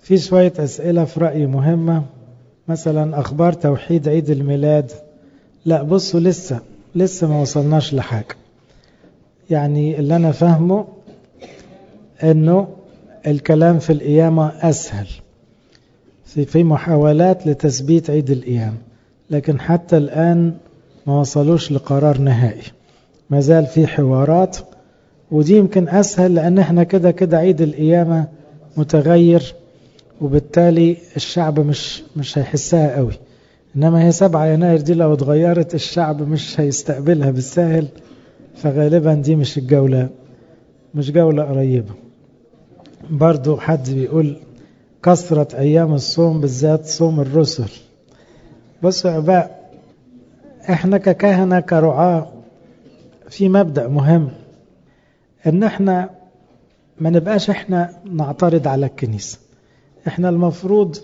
في شوية أسئلة في رأيي مهمة مثلا أخبار توحيد عيد الميلاد لا بصوا لسه لسه ما وصلناش لحاجة يعني اللي أنا فاهمه أنه الكلام في القيامة أسهل في في محاولات لتثبيت عيد القيامة لكن حتى الآن ما وصلوش لقرار نهائي ما زال في حوارات ودي يمكن أسهل لأن احنا كده كده عيد القيامة متغير وبالتالي الشعب مش مش هيحسها قوي إنما هي 7 يناير دي لو اتغيرت الشعب مش هيستقبلها بالسهل فغالبا دي مش الجولة مش جولة قريبة برضو حد بيقول كثرة أيام الصوم بالذات صوم الرسل بصوا يا أباء احنا ككهنة كرعاة في مبدأ مهم ان احنا ما نبقاش احنا نعترض على الكنيسة احنا المفروض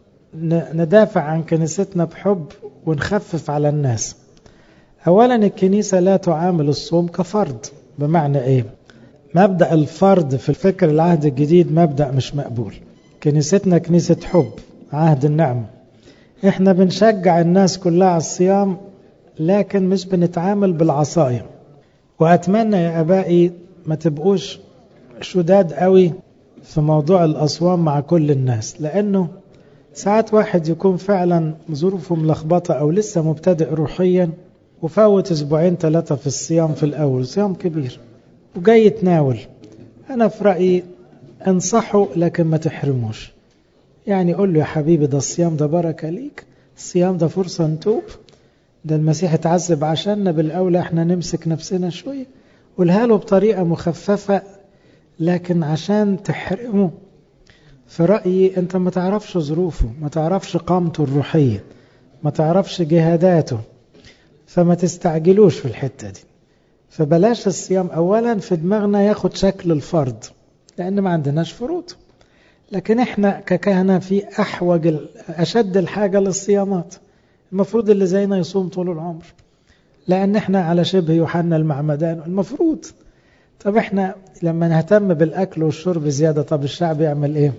ندافع عن كنيستنا بحب ونخفف على الناس اولا الكنيسة لا تعامل الصوم كفرض بمعنى ايه مبدأ الفرض في الفكر العهد الجديد مبدأ مش مقبول كنيستنا كنيسة حب عهد النعمة احنا بنشجع الناس كلها على الصيام لكن مش بنتعامل بالعصاية وأتمنى يا أبائي ما تبقوش شداد قوي في موضوع الأصوام مع كل الناس لأنه ساعات واحد يكون فعلا ظروفه ملخبطة أو لسه مبتدئ روحيا وفوت أسبوعين ثلاثة في الصيام في الأول صيام كبير وجاي يتناول أنا في رأيي انصحه لكن ما تحرموش يعني قول له يا حبيبي ده الصيام ده بركة ليك الصيام ده فرصة نتوب ده المسيح اتعذب عشاننا بالأولى احنا نمسك نفسنا شوية قولها له بطريقة مخففة لكن عشان تحرمه في رأيي انت ما تعرفش ظروفه ما تعرفش قامته الروحية ما تعرفش جهاداته فما تستعجلوش في الحتة دي فبلاش الصيام أولا في دماغنا ياخد شكل الفرض لأن ما عندناش فروض لكن احنا ككهنة في أحوج أشد الحاجة للصيامات المفروض اللي زينا يصوم طول العمر لأن احنا على شبه يوحنا المعمدان المفروض طب احنا لما نهتم بالأكل والشرب زيادة طب الشعب يعمل ايه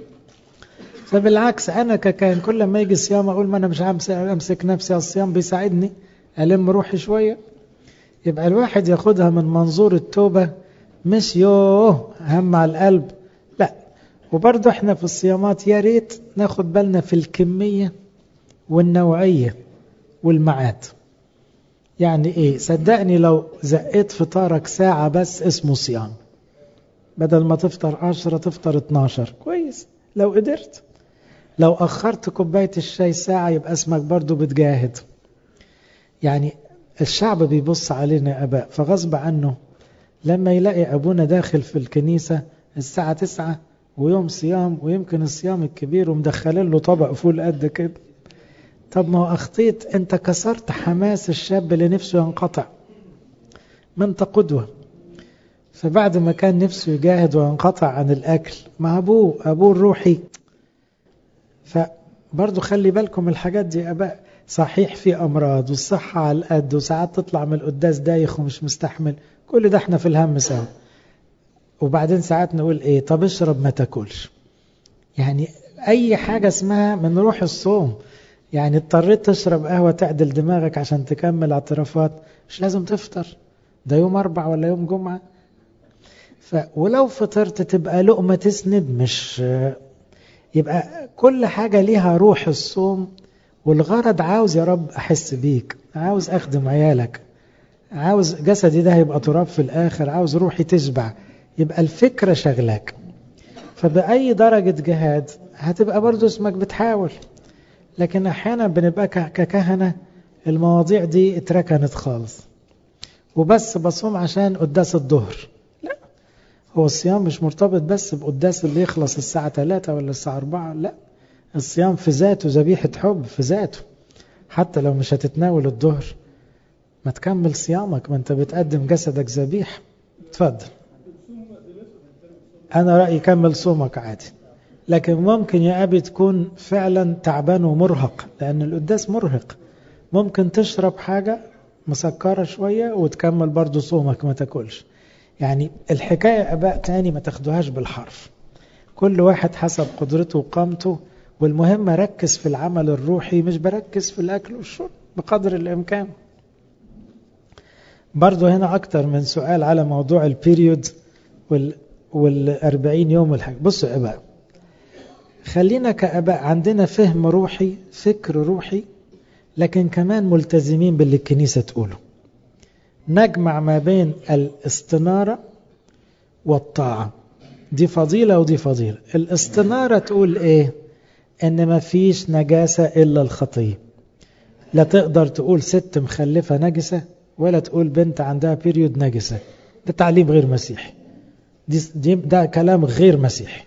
فبالعكس أنا ككان كل ما يجي الصيام أقول ما أنا مش أمسك نفسي الصيام بيساعدني ألم روحي شوية يبقى الواحد ياخدها من منظور التوبة مش يوه هم على القلب لا وبرضه احنا في الصيامات يا ريت ناخد بالنا في الكمية والنوعية والمعاد يعني ايه صدقني لو زقيت فطارك ساعة بس اسمه صيام بدل ما تفطر عشرة تفطر 12 كويس لو قدرت لو أخرت كوباية الشاي ساعة يبقى اسمك برضو بتجاهد يعني الشعب بيبص علينا يا أباء فغصب عنه لما يلاقي أبونا داخل في الكنيسة الساعة تسعة ويوم صيام ويمكن الصيام الكبير ومدخلين له طبق فول قد كده طب ما هو أخطيت أنت كسرت حماس الشاب اللي نفسه ينقطع ما أنت قدوة فبعد ما كان نفسه يجاهد وينقطع عن الأكل مع أبوه أبوه الروحي فبرضه خلي بالكم الحاجات دي يا أباء صحيح في أمراض والصحة على القد وساعات تطلع من القداس دايخ ومش مستحمل كل ده احنا في الهم سوا وبعدين ساعات نقول ايه طب اشرب ما تاكلش يعني اي حاجة اسمها من روح الصوم يعني اضطريت تشرب قهوة تعدل دماغك عشان تكمل اعترافات مش لازم تفطر ده يوم اربع ولا يوم جمعة ف ولو فطرت تبقى لقمة تسند مش يبقى كل حاجة ليها روح الصوم والغرض عاوز يا رب أحس بيك عاوز أخدم عيالك عاوز جسدي ده هيبقى تراب في الآخر عاوز روحي تشبع يبقى الفكرة شغلاك فبأي درجة جهاد هتبقى برضو اسمك بتحاول لكن أحيانا بنبقى ككهنة المواضيع دي اتركنت خالص وبس بصوم عشان قداس الظهر لا هو الصيام مش مرتبط بس بقداس اللي يخلص الساعة 3 ولا الساعة 4 لا الصيام في ذاته ذبيحة حب في ذاته حتى لو مش هتتناول الظهر ما تكمل صيامك ما انت بتقدم جسدك ذبيح اتفضل انا رأيي كمل صومك عادي لكن ممكن يا أبي تكون فعلا تعبان ومرهق لأن القداس مرهق ممكن تشرب حاجة مسكرة شوية وتكمل برضو صومك ما تاكلش يعني الحكاية أباء تاني ما تاخدوهاش بالحرف كل واحد حسب قدرته وقامته والمهم أركز في العمل الروحي مش بركز في الأكل والشرب بقدر الإمكان برضو هنا أكتر من سؤال على موضوع البيريود وال والأربعين يوم والحاجة بصوا يا أباء خلينا كأباء عندنا فهم روحي فكر روحي لكن كمان ملتزمين باللي الكنيسة تقوله نجمع ما بين الاستنارة والطاعة دي فضيلة ودي فضيلة الاستنارة تقول ايه ان ما فيش نجاسة الا الخطية لا تقدر تقول ست مخلفة نجسة ولا تقول بنت عندها بيريود نجسة ده تعليم غير مسيحي دي, دي ده كلام غير مسيحي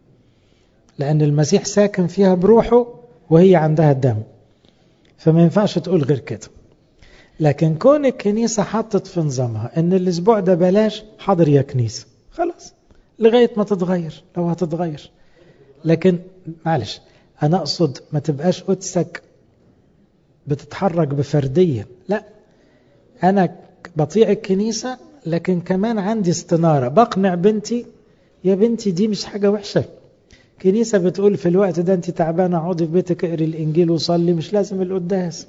لأن المسيح ساكن فيها بروحه وهي عندها الدم فما ينفعش تقول غير كده لكن كون الكنيسة حطت في نظامها ان الاسبوع ده بلاش حاضر يا كنيسة خلاص لغاية ما تتغير لو هتتغير لكن معلش انا اقصد ما تبقاش قدسك بتتحرك بفردية لا انا بطيع الكنيسة لكن كمان عندي استنارة بقنع بنتي يا بنتي دي مش حاجة وحشة كنيسة بتقول في الوقت ده انت تعبانة اقعدي في بيتك اقري الانجيل وصلي مش لازم القداس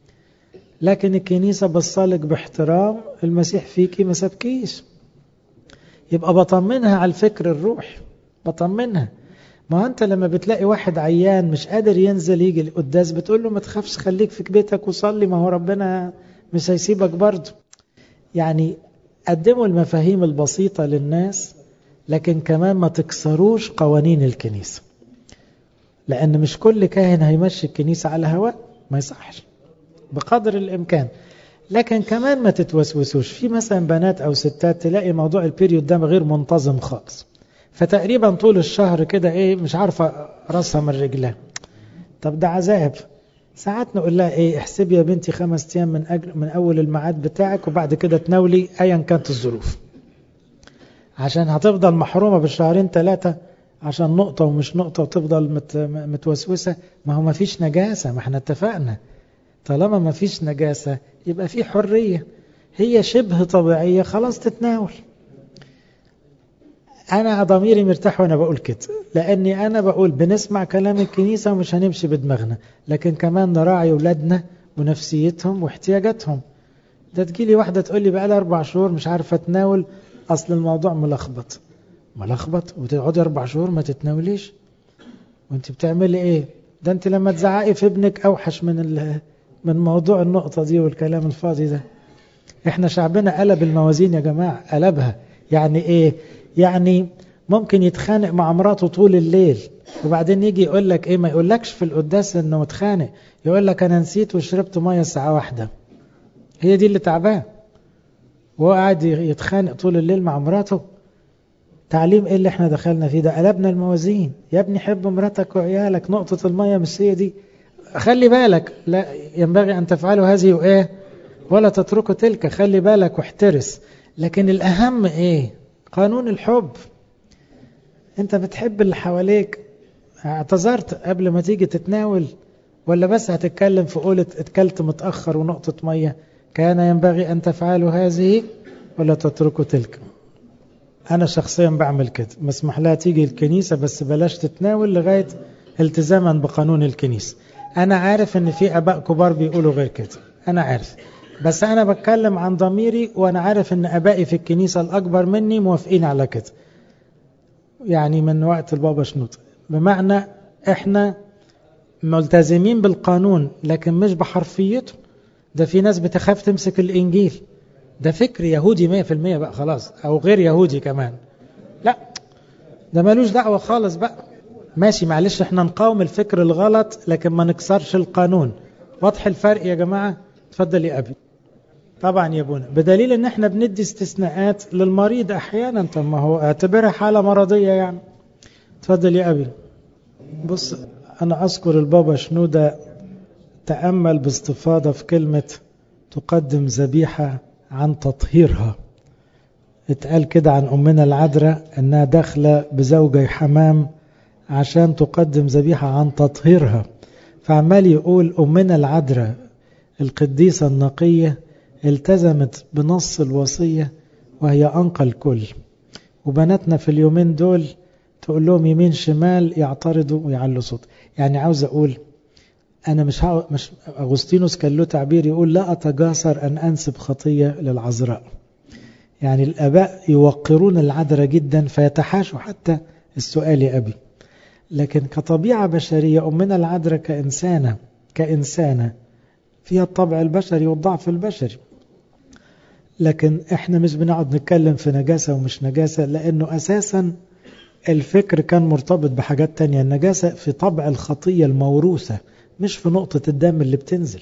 لكن الكنيسة بصالك باحترام المسيح فيكي ما سابكيش يبقى بطمنها على الفكر الروح بطمنها ما انت لما بتلاقي واحد عيان مش قادر ينزل يجي القداس بتقول له ما تخافش خليك في بيتك وصلي ما هو ربنا مش هيسيبك برضه يعني قدموا المفاهيم البسيطة للناس لكن كمان ما تكسروش قوانين الكنيسة لأن مش كل كاهن هيمشي الكنيسة على هواء ما يصحش بقدر الإمكان لكن كمان ما تتوسوسوش في مثلا بنات أو ستات تلاقي موضوع البيريود ده غير منتظم خالص فتقريبا طول الشهر كده ايه مش عارفة راسها من رجلها طب ده عذاب ساعات نقول لها ايه احسبي يا بنتي خمس ايام من أجل من اول الميعاد بتاعك وبعد كده تناولي ايا كانت الظروف عشان هتفضل محرومة بالشهرين ثلاثة عشان نقطة ومش نقطة وتفضل مت متوسوسة ما هو ما فيش نجاسة ما احنا اتفقنا طالما ما فيش نجاسة يبقى في حرية هي شبه طبيعية خلاص تتناول أنا ضميري مرتاح وأنا بقول كده لأني أنا بقول بنسمع كلام الكنيسة ومش هنمشي بدماغنا لكن كمان نراعي أولادنا ونفسيتهم واحتياجاتهم ده تجيلي واحدة تقول لي بقى لها أربع شهور مش عارفة تناول أصل الموضوع ملخبط ملخبط وتقعدي أربع شهور ما تتناوليش وانت بتعملي إيه ده انت لما تزعقي في ابنك أوحش من من موضوع النقطة دي والكلام الفاضي ده احنا شعبنا قلب الموازين يا جماعة قلبها يعني ايه يعني ممكن يتخانق مع مراته طول الليل وبعدين يجي يقول لك ايه ما يقولكش في القداس انه متخانق يقول لك انا نسيت وشربت ميه الساعه واحدة هي دي اللي تعبان وهو قاعد يتخانق طول الليل مع مراته تعليم ايه اللي احنا دخلنا فيه ده قلبنا الموازين يا ابني حب مراتك وعيالك نقطة المية مش هي دي خلي بالك لا ينبغي ان تفعلوا هذه وايه ولا تتركوا تلك خلي بالك واحترس لكن الاهم ايه قانون الحب انت بتحب اللي حواليك اعتذرت قبل ما تيجي تتناول ولا بس هتتكلم في قولة اتكلت متأخر ونقطة مية كان ينبغي أن تفعلوا هذه ولا تتركوا تلك أنا شخصيا بعمل كده مسمح لها تيجي الكنيسة بس بلاش تتناول لغاية التزاما بقانون الكنيسة أنا عارف أن في أباء كبار بيقولوا غير كده أنا عارف بس أنا بتكلم عن ضميري وأنا عارف أن أبائي في الكنيسة الأكبر مني موافقين على كده يعني من وقت البابا شنوط بمعنى احنا ملتزمين بالقانون لكن مش بحرفيته ده في ناس بتخاف تمسك الإنجيل ده فكر يهودي مية في المية بقى خلاص أو غير يهودي كمان لا ده ملوش دعوة خالص بقى ماشي معلش احنا نقاوم الفكر الغلط لكن ما نكسرش القانون واضح الفرق يا جماعة تفضل يا أبي طبعا يا ابونا بدليل ان احنا بندي استثناءات للمريض احيانا طب ما هو اعتبرها حالة مرضية يعني تفضل يا ابي بص انا اذكر البابا شنودة تأمل باستفاضة في كلمة تقدم ذبيحة عن تطهيرها اتقال كده عن أمنا العذراء أنها داخلة بزوجي حمام عشان تقدم ذبيحة عن تطهيرها فعمال يقول أمنا العذراء القديسة النقية التزمت بنص الوصية وهي أنقى الكل وبناتنا في اليومين دول تقول لهم يمين شمال يعترضوا ويعلوا صوت يعني عاوز أقول أنا مش, هاو مش أغسطينوس كان له تعبير يقول لا أتجاسر أن أنسب خطية للعذراء يعني الآباء يوقرون العذراء جدا فيتحاشوا حتى السؤال يا أبي لكن كطبيعة بشرية أمنا العذراء كإنسانة كإنسانة فيها الطبع البشري والضعف البشري لكن احنا مش بنقعد نتكلم في نجاسة ومش نجاسة لأنه أساسا الفكر كان مرتبط بحاجات تانية النجاسة في طبع الخطية الموروثة مش في نقطة الدم اللي بتنزل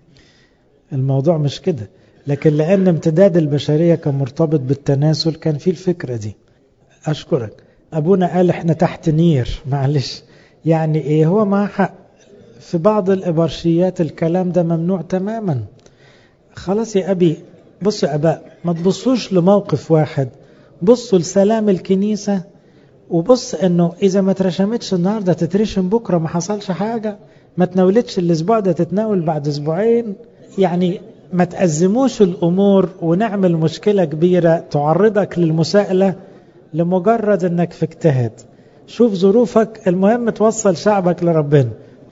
الموضوع مش كده لكن لأن امتداد البشرية كان مرتبط بالتناسل كان في الفكرة دي أشكرك أبونا قال احنا تحت نير معلش يعني ايه هو مع حق في بعض الإبرشيات الكلام ده ممنوع تماما خلاص يا أبي بصوا يا أباء ما تبصوش لموقف واحد بصوا لسلام الكنيسة وبص انه اذا ما اترشمتش النهاردة تترشم بكرة ما حصلش حاجة ما تناولتش الاسبوع ده تتناول بعد اسبوعين يعني ما تأزموش الامور ونعمل مشكلة كبيرة تعرضك للمساءلة لمجرد انك في اجتهاد شوف ظروفك المهم توصل شعبك لربنا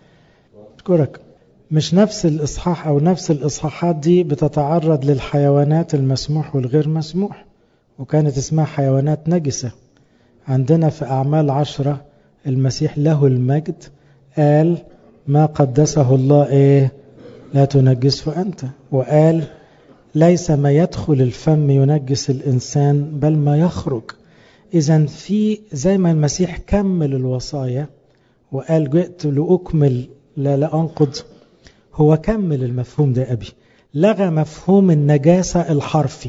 اشكرك مش نفس الاصحاح او نفس الاصحاحات دي بتتعرض للحيوانات المسموح والغير مسموح وكانت اسمها حيوانات نجسة عندنا في أعمال عشرة المسيح له المجد قال ما قدسه الله إيه لا تنجسه أنت وقال ليس ما يدخل الفم ينجس الإنسان بل ما يخرج إذا في زي ما المسيح كمل الوصايا وقال جئت لأكمل لا لا أنقض هو كمل المفهوم ده أبي لغى مفهوم النجاسة الحرفي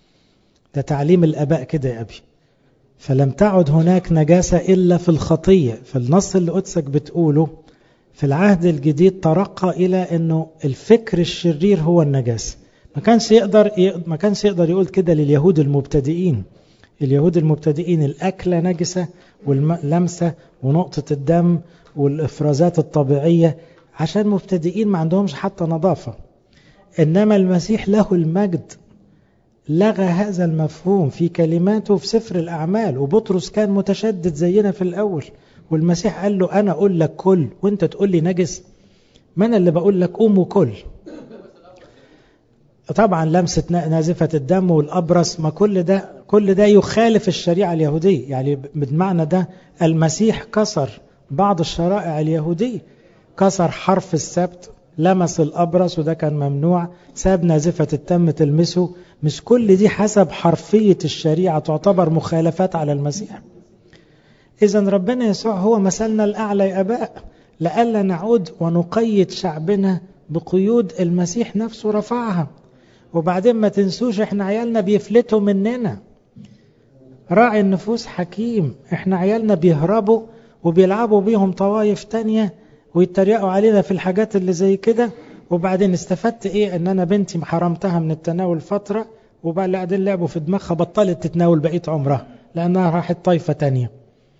ده تعليم الأباء كده يا أبي فلم تعد هناك نجاسة إلا في الخطية فالنص اللي قدسك بتقوله في العهد الجديد ترقى إلى أنه الفكر الشرير هو النجاسة ما كانش يقدر ما كانش يقدر يقول كده لليهود المبتدئين اليهود المبتدئين الأكلة نجسة واللمسة ونقطة الدم والإفرازات الطبيعية عشان مبتدئين ما عندهمش حتى نظافة إنما المسيح له المجد لغى هذا المفهوم في كلماته في سفر الأعمال وبطرس كان متشدد زينا في الأول والمسيح قال له أنا أقول لك كل وانت تقول لي نجس ما أنا اللي بقول لك قوم وكل طبعا لمسة نازفة الدم والأبرص ما كل ده كل ده يخالف الشريعة اليهودية يعني بالمعنى ده المسيح كسر بعض الشرائع اليهودية كسر حرف السبت لمس الأبرص وده كان ممنوع ساب نازفة التم تلمسه مش كل دي حسب حرفية الشريعة تعتبر مخالفات على المسيح إذا ربنا يسوع هو مثلنا الأعلى يا أباء لألا نعود ونقيد شعبنا بقيود المسيح نفسه رفعها وبعدين ما تنسوش احنا عيالنا بيفلتوا مننا راعي النفوس حكيم احنا عيالنا بيهربوا وبيلعبوا بيهم طوايف تانية ويتريقوا علينا في الحاجات اللي زي كده وبعدين استفدت ايه ان انا بنتي حرمتها من التناول فترة وبعدين لعبوا في دماغها بطلت تتناول بقية عمرها لانها راحت طايفة تانية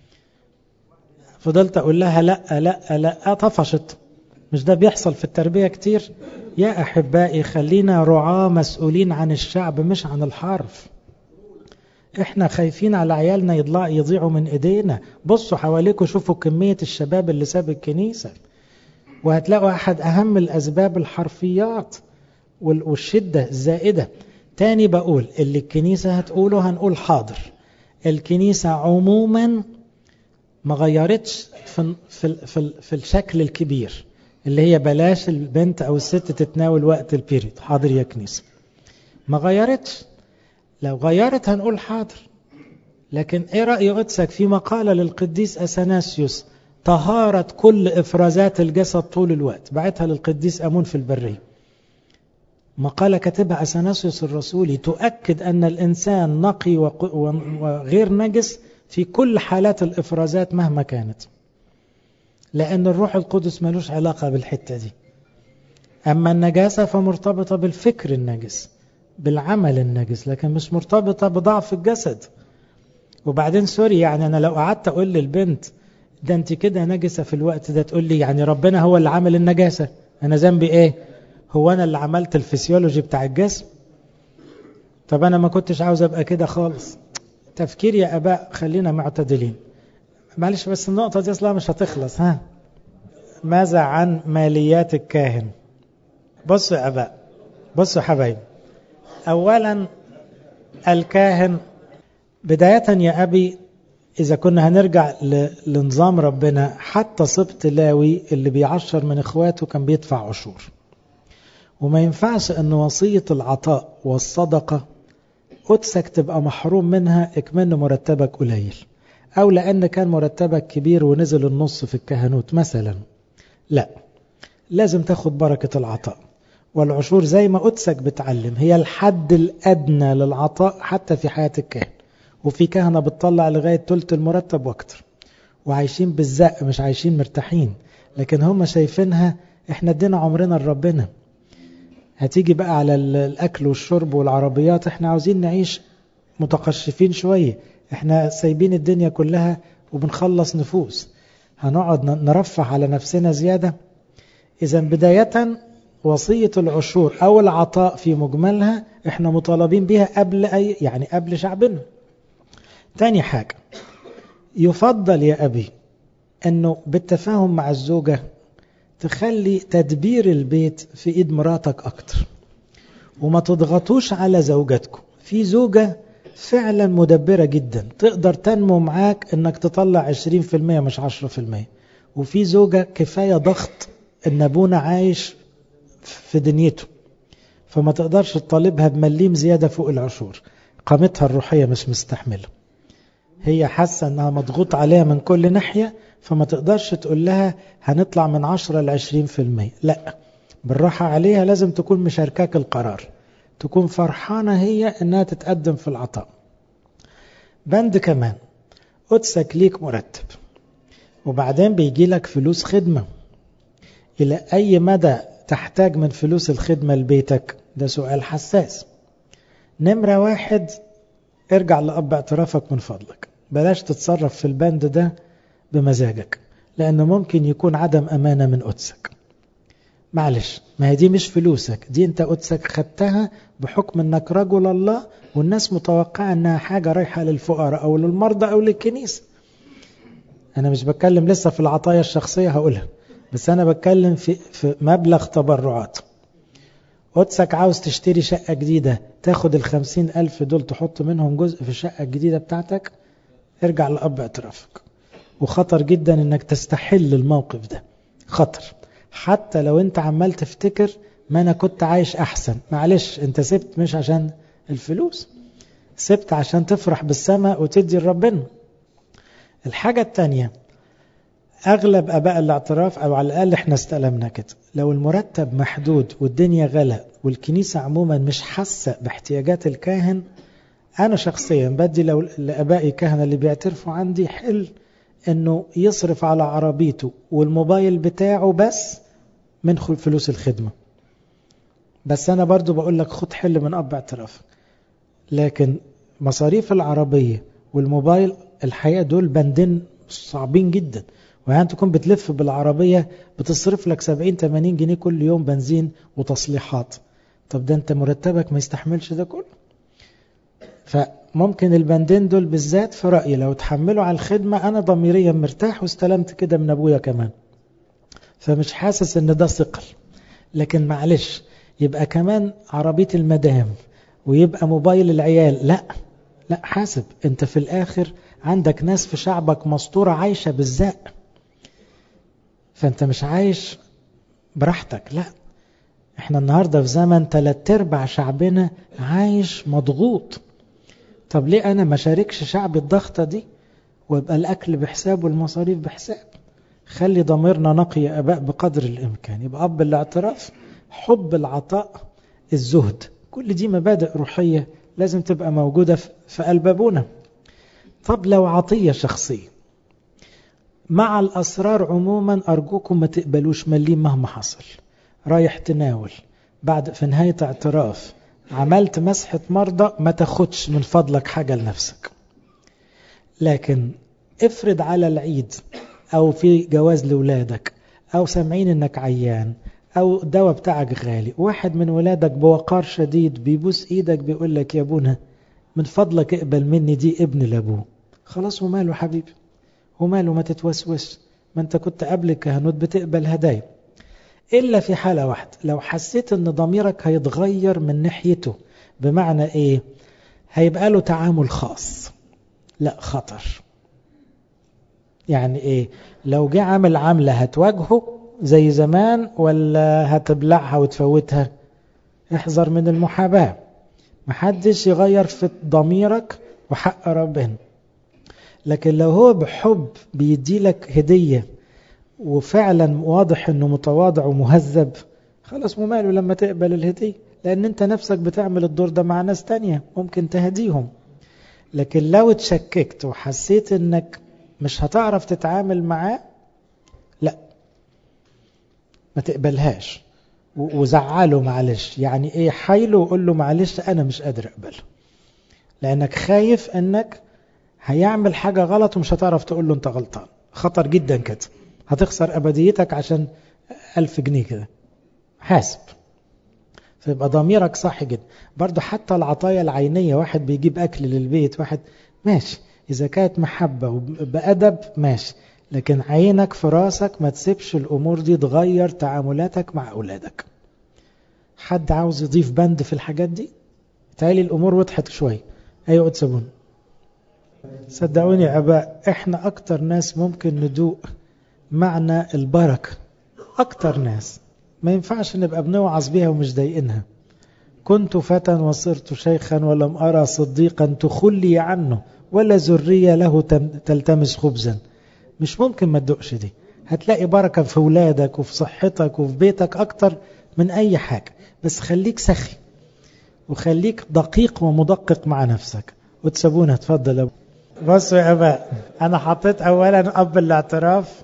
فضلت اقول لها لا لا لا طفشت مش ده بيحصل في التربية كتير يا احبائي خلينا رعاة مسؤولين عن الشعب مش عن الحرف احنا خايفين على عيالنا يضلع يضيعوا من ايدينا بصوا حواليكم شوفوا كمية الشباب اللي ساب الكنيسة وهتلاقوا احد اهم الاسباب الحرفيات والشدة الزائدة تاني بقول اللي الكنيسة هتقوله هنقول حاضر الكنيسة عموما ما غيرتش في, في, في, في الشكل الكبير اللي هي بلاش البنت او الست تتناول وقت البيريد حاضر يا كنيسة ما غيرتش لو غيرت هنقول حاضر لكن ايه رأي قدسك في مقالة للقديس أثناسيوس طهارة كل إفرازات الجسد طول الوقت بعتها للقديس أمون في البرية مقالة كتبها أثناسيوس الرسولي تؤكد أن الإنسان نقي وغير نجس في كل حالات الإفرازات مهما كانت لأن الروح القدس ملوش علاقة بالحتة دي أما النجاسة فمرتبطة بالفكر النجس بالعمل النجس لكن مش مرتبطة بضعف الجسد وبعدين سوري يعني أنا لو قعدت أقول للبنت ده أنت كده نجسة في الوقت ده تقول لي يعني ربنا هو اللي عمل النجاسة أنا ذنبي إيه هو أنا اللي عملت الفسيولوجي بتاع الجسم طب أنا ما كنتش عاوز أبقى كده خالص تفكير يا أباء خلينا معتدلين معلش بس النقطة دي أصلا مش هتخلص ها ماذا عن ماليات الكاهن بصوا يا أباء بصوا يا حبايب أولا الكاهن بداية يا أبي إذا كنا هنرجع لنظام ربنا حتى سبط لاوي اللي بيعشر من إخواته كان بيدفع عشور وما ينفعش أن وصية العطاء والصدقة قدسك تبقى محروم منها اكمن مرتبك قليل أو لأن كان مرتبك كبير ونزل النص في الكهنوت مثلا لا لازم تاخد بركة العطاء والعشور زي ما قدسك بتعلم هي الحد الأدنى للعطاء حتى في حياة الكاهن وفي كهنة بتطلع لغاية تلت المرتب واكتر وعايشين بالزق مش عايشين مرتاحين لكن هم شايفينها احنا ادينا عمرنا لربنا هتيجي بقى على الأكل والشرب والعربيات احنا عاوزين نعيش متقشفين شوية احنا سايبين الدنيا كلها وبنخلص نفوس هنقعد نرفع على نفسنا زيادة إذا بداية وصية العشور أو العطاء في مجملها احنا مطالبين بها قبل أي يعني قبل شعبنا تاني حاجة يفضل يا أبي أنه بالتفاهم مع الزوجة تخلي تدبير البيت في إيد مراتك أكتر وما تضغطوش على زوجتكم في زوجة فعلا مدبرة جدا تقدر تنمو معاك انك تطلع 20% مش 10% وفي زوجة كفاية ضغط ان ابونا عايش في دنيته فما تقدرش تطالبها بمليم زيادة فوق العشور قامتها الروحية مش مستحملة هي حاسة انها مضغوط عليها من كل ناحية فما تقدرش تقول لها هنطلع من 10 ل 20% لا بالراحة عليها لازم تكون مشاركاك القرار تكون فرحانة هي انها تتقدم في العطاء بند كمان قدسك ليك مرتب وبعدين بيجي لك فلوس خدمة إلى أي مدى تحتاج من فلوس الخدمة لبيتك ده سؤال حساس نمرة واحد ارجع لأب اعترافك من فضلك بلاش تتصرف في البند ده بمزاجك لأنه ممكن يكون عدم أمانة من قدسك معلش ما هي دي مش فلوسك دي انت قدسك خدتها بحكم انك رجل الله والناس متوقعة انها حاجة رايحة للفقراء او للمرضى او للكنيسة انا مش بتكلم لسه في العطايا الشخصية هقولها بس انا بتكلم في, في مبلغ تبرعات قدسك عاوز تشتري شقة جديدة تاخد الخمسين ألف دول تحط منهم جزء في الشقة الجديدة بتاعتك ارجع لأب اعترافك وخطر جدا انك تستحل الموقف ده خطر حتى لو انت عمال تفتكر ما انا كنت عايش احسن معلش انت سبت مش عشان الفلوس سبت عشان تفرح بالسماء وتدي لربنا الحاجة التانية اغلب اباء الاعتراف او على الاقل احنا استلمنا كده لو المرتب محدود والدنيا غلا والكنيسة عموما مش حاسة باحتياجات الكاهن انا شخصيا بدي لو لابائي كهنة اللي بيعترفوا عندي حل انه يصرف على عربيته والموبايل بتاعه بس من فلوس الخدمة بس انا برضو بقول لك خد حل من اب اعترافك لكن مصاريف العربية والموبايل الحقيقة دول بندين صعبين جدا ويعني تكون بتلف بالعربية بتصرف لك 70 80 جنيه كل يوم بنزين وتصليحات طب ده انت مرتبك ما يستحملش ده كله فممكن البندين دول بالذات في رأيي لو تحملوا على الخدمة أنا ضميريا مرتاح واستلمت كده من أبويا كمان فمش حاسس ان ده ثقل لكن معلش يبقى كمان عربية المدام ويبقى موبايل العيال لا لا حاسب انت في الاخر عندك ناس في شعبك مسطورة عايشة بالزق فانت مش عايش براحتك لا احنا النهاردة في زمن تلات ارباع شعبنا عايش مضغوط طب ليه انا ما شاركش شعب الضغطة دي ويبقى الاكل بحساب والمصاريف بحساب خلي ضميرنا نقي يا اباء بقدر الامكان يبقى اب الاعتراف حب العطاء الزهد كل دي مبادئ روحية لازم تبقى موجودة في قلب ابونا طب لو عطية شخصية مع الأسرار عموما أرجوكم ما تقبلوش مليم مهما حصل رايح تناول بعد في نهاية اعتراف عملت مسحة مرضى ما تاخدش من فضلك حاجة لنفسك لكن افرض على العيد أو في جواز لولادك أو سامعين إنك عيان أو الدواء بتاعك غالي واحد من ولادك بوقار شديد بيبوس إيدك بيقول لك يا ابونا من فضلك اقبل مني دي ابن لابوه خلاص وماله حبيبي وماله ما تتوسوس ما انت كنت قبل الكهنوت بتقبل هدايا إلا في حالة واحدة لو حسيت ان ضميرك هيتغير من ناحيته بمعنى ايه هيبقى له تعامل خاص لا خطر يعني ايه لو جه عامل عاملة هتواجهه زي زمان ولا هتبلعها وتفوتها احذر من المحاباة محدش يغير في ضميرك وحق ربنا لكن لو هو بحب بيدي لك هدية وفعلا واضح انه متواضع ومهذب خلاص مماله لما تقبل الهدية لان انت نفسك بتعمل الدور ده مع ناس تانية ممكن تهديهم لكن لو اتشككت وحسيت انك مش هتعرف تتعامل معاه لا ما تقبلهاش وزعله معلش يعني ايه حايله وقول له معلش انا مش قادر اقبله لانك خايف انك هيعمل حاجة غلط ومش هتعرف تقول له انت غلطان خطر جدا كده هتخسر ابديتك عشان الف جنيه كده حاسب فيبقى ضميرك صح جدا برضو حتى العطايا العينية واحد بيجيب اكل للبيت واحد ماشي اذا كانت محبة وبأدب ماشي لكن عينك في راسك ما تسيبش الامور دي تغير تعاملاتك مع اولادك حد عاوز يضيف بند في الحاجات دي تالي الامور وضحت شوية ايوه تسابون صدقوني يا اباء احنا اكتر ناس ممكن ندوق معنى البركة اكتر ناس ما ينفعش نبقى بنوعظ بيها ومش ضايقينها كنت فتى وصرت شيخا ولم أرى صديقا تخلي عنه ولا ذرية له تلتمس خبزا مش ممكن ما تدقش دي هتلاقي بركة في ولادك وفي صحتك وفي بيتك أكتر من أي حاجة بس خليك سخي وخليك دقيق ومدقق مع نفسك وتسابونا اتفضل أبو بصوا يا أباء أنا حطيت أولا أب الاعتراف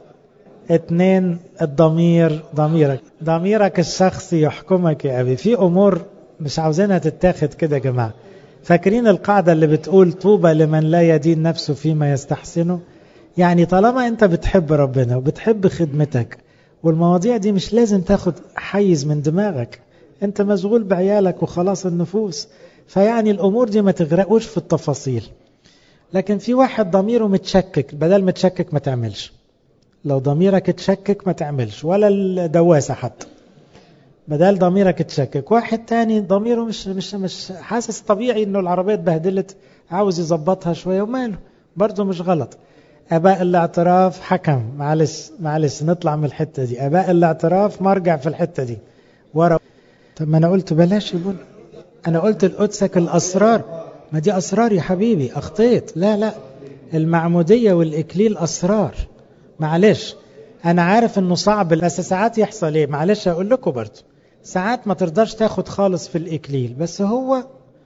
اتنين الضمير ضميرك ضميرك الشخصي يحكمك يا أبي في أمور مش عاوزينها تتاخد كده يا جماعة فاكرين القاعدة اللي بتقول طوبى لمن لا يدين نفسه فيما يستحسنه يعني طالما انت بتحب ربنا وبتحب خدمتك والمواضيع دي مش لازم تاخد حيز من دماغك انت مشغول بعيالك وخلاص النفوس فيعني الامور دي ما تغرقوش في التفاصيل لكن في واحد ضميره متشكك بدل متشكك ما تعملش لو ضميرك اتشكك ما تعملش ولا الدواسة حتى بدل ضميرك اتشكك واحد تاني ضميره مش مش مش حاسس طبيعي انه العربية اتبهدلت عاوز يظبطها شوية وماله برضه مش غلط اباء الاعتراف حكم معلش معلش نطلع من الحتة دي اباء الاعتراف مرجع في الحتة دي ورا طب ما انا قلت بلاش يقول انا قلت القدسك الاسرار ما دي اسرار يا حبيبي اخطيت لا لا المعمودية والاكليل اسرار معلش انا عارف انه صعب بس ساعات يحصل ايه معلش اقول لكم برضه ساعات ما ترضاش تاخد خالص في الاكليل بس هو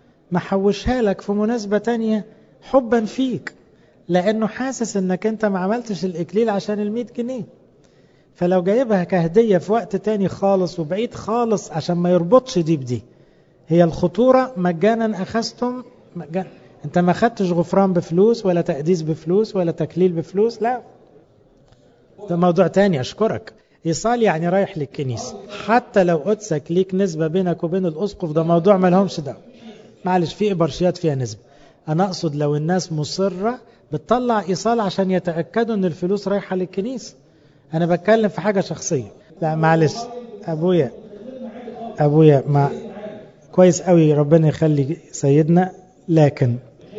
محوشها لك في مناسبة تانية حبا فيك لانه حاسس انك انت ما عملتش الاكليل عشان المية جنيه فلو جايبها كهدية في وقت تاني خالص وبعيد خالص عشان ما يربطش دي بدي هي الخطورة مجانا اخذتم مجانا انت ما خدتش غفران بفلوس ولا تقديس بفلوس ولا تكليل بفلوس لا ده موضوع تاني أشكرك إيصال يعني رايح للكنيسة حتى لو قدسك ليك نسبة بينك وبين الأسقف ده موضوع ما لهمش دعوة معلش في إبرشيات فيها نسبة أنا أقصد لو الناس مصرة بتطلع إيصال عشان يتأكدوا أن الفلوس رايحة للكنيسة أنا بتكلم في حاجة شخصية لا معلش أبويا أبويا ما كويس قوي ربنا يخلي سيدنا لكن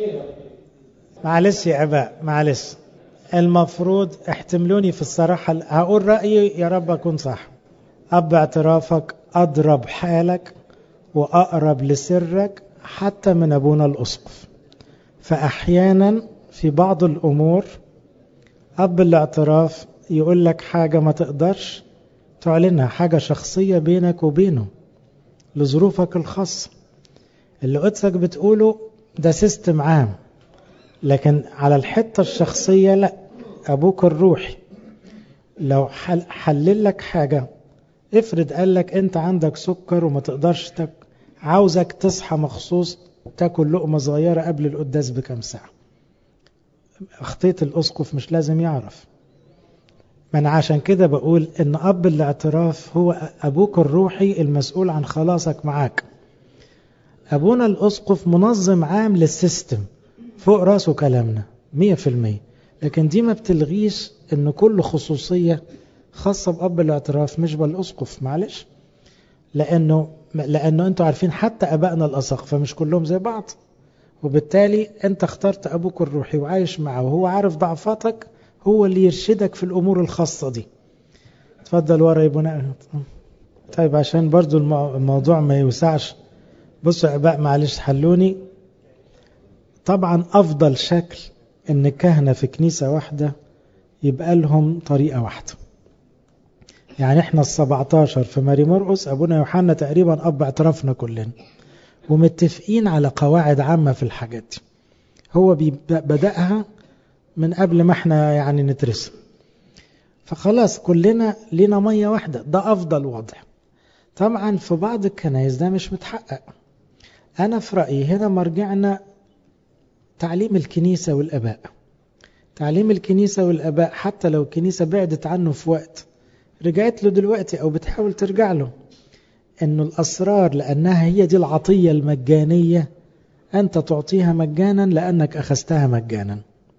معلش يا أباء معلش المفروض احتملوني في الصراحة هقول رأيي يا رب أكون صح أب اعترافك أضرب حالك وأقرب لسرك حتى من أبونا الأسقف فأحيانا في بعض الأمور أب الاعتراف يقول لك حاجة ما تقدرش تعلنها حاجة شخصية بينك وبينه لظروفك الخاصة اللي قدسك بتقوله ده سيستم عام لكن على الحتة الشخصية لا أبوك الروحي لو حل حلل لك حاجة افرض قال لك أنت عندك سكر وما تقدرش تاكل عاوزك تصحى مخصوص تاكل لقمة صغيرة قبل القداس بكم ساعة أخطيت الأسقف مش لازم يعرف ما أنا عشان كده بقول إن أب الاعتراف هو أبوك الروحي المسؤول عن خلاصك معاك أبونا الأسقف منظم عام للسيستم فوق راسه كلامنا مية في المية لكن دي ما بتلغيش ان كل خصوصية خاصة بأب الاعتراف مش بالأسقف معلش لأنه لأنه أنتوا عارفين حتى أبائنا الأساقفة مش كلهم زي بعض وبالتالي أنت اخترت أبوك الروحي وعايش معه وهو عارف ضعفاتك هو اللي يرشدك في الأمور الخاصة دي تفضل ورا يا بناء طيب عشان برضو الموضوع ما يوسعش بصوا يا أباء معلش حلوني طبعا أفضل شكل إن الكهنة في كنيسة واحدة يبقى لهم طريقة واحدة يعني احنا السبعتاشر في ماري مرقس أبونا يوحنا تقريبا أب اعترافنا كلنا ومتفقين على قواعد عامة في الحاجات دي هو بدأها من قبل ما احنا يعني ندرسها فخلاص كلنا لينا مية واحدة ده أفضل وضع طبعا في بعض الكنايس ده مش متحقق أنا في رأيي هنا مرجعنا تعليم الكنيسة والأباء تعليم الكنيسة والأباء حتى لو الكنيسة بعدت عنه في وقت رجعت له دلوقتي أو بتحاول ترجع له أنه الأسرار لأنها هي دي العطية المجانية أنت تعطيها مجانا لأنك أخذتها مجانا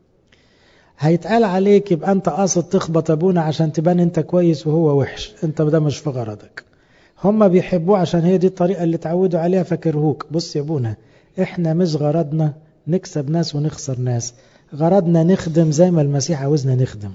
هيتقال عليك يبقى أنت قاصد تخبط أبونا عشان تبان أنت كويس وهو وحش أنت ده مش في غرضك هم بيحبوه عشان هي دي الطريقة اللي تعودوا عليها فكرهوك بص يا أبونا إحنا مش غرضنا نكسب ناس ونخسر ناس غرضنا نخدم زي ما المسيح عاوزنا نخدم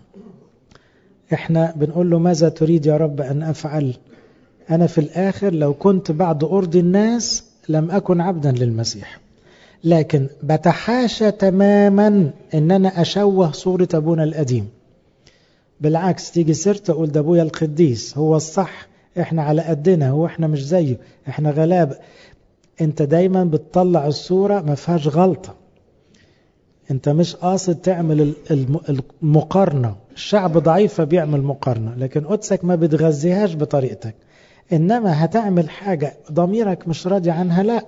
احنا بنقول له ماذا تريد يا رب أن أفعل أنا في الآخر لو كنت بعد أرضي الناس لم أكن عبدا للمسيح لكن بتحاشى تماما ان انا اشوه صورة ابونا القديم بالعكس تيجي سيرته اقول ده ابويا القديس هو الصح احنا على قدنا هو احنا مش زيه احنا غلابة انت دايما بتطلع الصورة ما فيهاش غلطة انت مش قاصد تعمل المقارنة الشعب ضعيف فبيعمل مقارنة لكن قدسك ما بتغذيهاش بطريقتك انما هتعمل حاجة ضميرك مش راضي عنها لا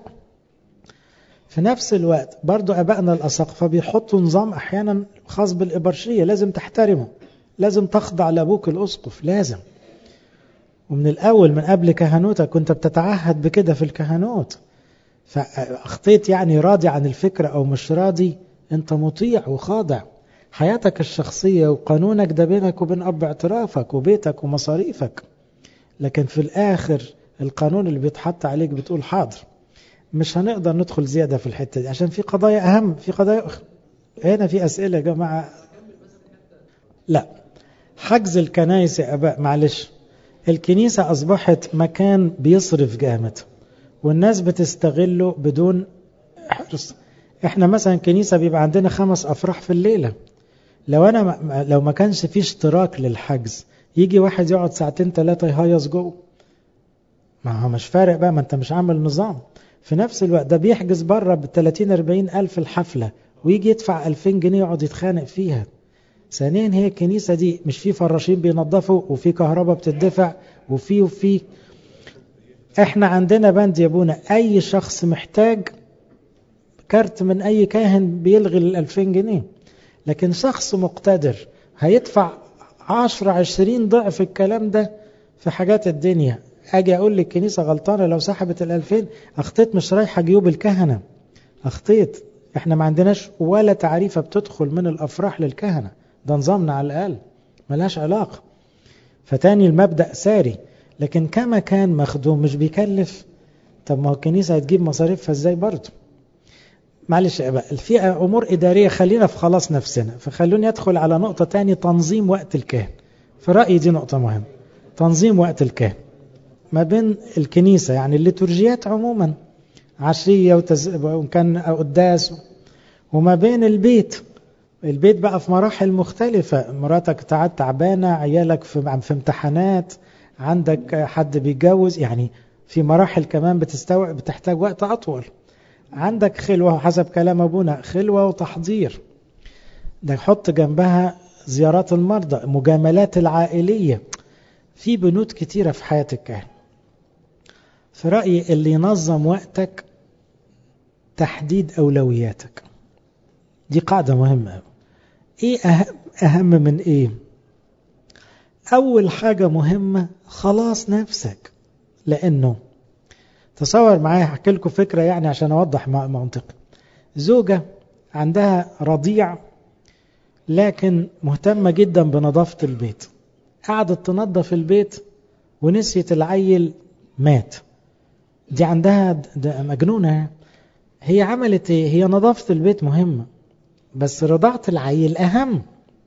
في نفس الوقت برضو أبائنا الأساقفة بيحطوا نظام أحيانا خاص بالإبرشية لازم تحترمه لازم تخضع لأبوك الأسقف لازم ومن الأول من قبل كهنوتك كنت بتتعهد بكده في الكهنوت فأخطيت يعني راضي عن الفكرة أو مش راضي أنت مطيع وخاضع حياتك الشخصية وقانونك ده بينك وبين أب اعترافك وبيتك ومصاريفك لكن في الآخر القانون اللي بيتحط عليك بتقول حاضر مش هنقدر ندخل زيادة في الحتة دي عشان في قضايا أهم في قضايا أخرى هنا في أسئلة يا جماعة لا حجز الكنائس يا أباء معلش الكنيسة أصبحت مكان بيصرف جامد والناس بتستغله بدون حرص احنا مثلا كنيسة بيبقى عندنا خمس أفراح في الليلة لو أنا ما لو ما كانش في اشتراك للحجز يجي واحد يقعد ساعتين ثلاثة يهيص جوه ما هو مش فارق بقى ما انت مش عامل نظام في نفس الوقت ده بيحجز بره ب 30 40 ألف الحفلة ويجي يدفع 2000 جنيه يقعد يتخانق فيها ثانيا هي الكنيسة دي مش في فراشين بينظفوا وفي كهرباء بتدفع وفي وفي احنا عندنا بند يا ابونا اي شخص محتاج كارت من اي كاهن بيلغي ال 2000 جنيه لكن شخص مقتدر هيدفع 10 20 ضعف الكلام ده في حاجات الدنيا اجي اقول لك الكنيسه غلطانه لو سحبت ال2000 اخطيت مش رايحه جيوب الكهنه اخطيت احنا ما عندناش ولا تعريفه بتدخل من الافراح للكهنه ده نظامنا على الاقل ملهاش علاقه فتاني المبدا ساري لكن كما كان مخدوم مش بيكلف طب ما هو الكنيسه هتجيب مصاريفها ازاي برضه معلش يا بقى في امور اداريه خلينا في خلاص نفسنا فخلوني ادخل على نقطه تاني تنظيم وقت الكاهن في رايي دي نقطه مهمه تنظيم وقت الكاهن ما بين الكنيسة يعني الليتورجيات عموما عشية وتز... وكان قداس وما بين البيت البيت بقى في مراحل مختلفة مراتك تعاد تعبانة عيالك في, في امتحانات عندك حد بيتجوز يعني في مراحل كمان بتستوعب بتحتاج وقت أطول عندك خلوة حسب كلام أبونا خلوة وتحضير ده حط جنبها زيارات المرضى مجاملات العائلية في بنود كتيرة في حياة الكاهن في رأيي اللي ينظم وقتك تحديد أولوياتك دي قاعدة مهمة إيه أهم, أهم من إيه أول حاجة مهمة خلاص نفسك لأنه تصور معايا هحكي لكم فكرة يعني عشان أوضح منطقي زوجة عندها رضيع لكن مهتمة جدا بنظافة البيت قعدت تنظف البيت ونسيت العيل مات دي عندها ده مجنونة هي عملت ايه هي نظافة البيت مهمة بس رضاعة العيل أهم